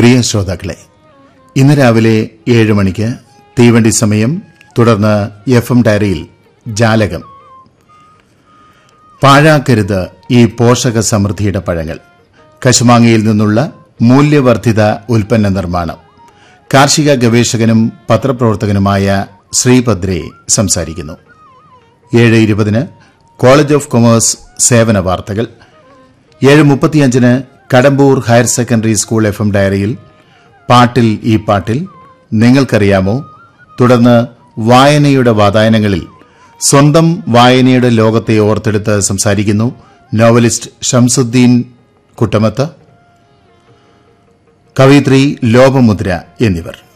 പ്രിയ ശ്രോതാക്കളെ ഇന്ന് രാവിലെ ഏഴ് മണിക്ക് തീവണ്ടി സമയം തുടർന്ന് എഫ് എം ഡയറിയിൽ ജാലകം പാഴാക്കരുത് ഈ പോഷക സമൃദ്ധിയുടെ പഴങ്ങൾ കശുമാങ്ങയിൽ നിന്നുള്ള മൂല്യവർദ്ധിത ഉൽപ്പന്ന നിർമ്മാണം കാർഷിക ഗവേഷകനും പത്രപ്രവർത്തകനുമായ ശ്രീഭദ്രെ സംസാരിക്കുന്നു ഏഴ് ഇരുപതിന് കോളേജ് ഓഫ് കൊമേഴ്സ് സേവന വാർത്തകൾ ഏഴ് മുപ്പത്തിയഞ്ചിന് Kadambur higher secondary school F M ഡയറിയിൽ പാട്ടിൽ ഈ പാട്ടിൽ നിങ്ങൾക്കറിയാമോ തുടർന്ന് വായനയുടെ വാതായനങ്ങളിൽ സ്വന്തം വായനയുടെ ലോകത്തെ ഓർത്തെടുത്ത് സംസാരിക്കുന്നു നോവലിസ്റ്റ് ഷംസുദ്ദീൻ കുട്ടമത്ത് കവയിത്രി ലോപമുദ്ര എന്നിവർ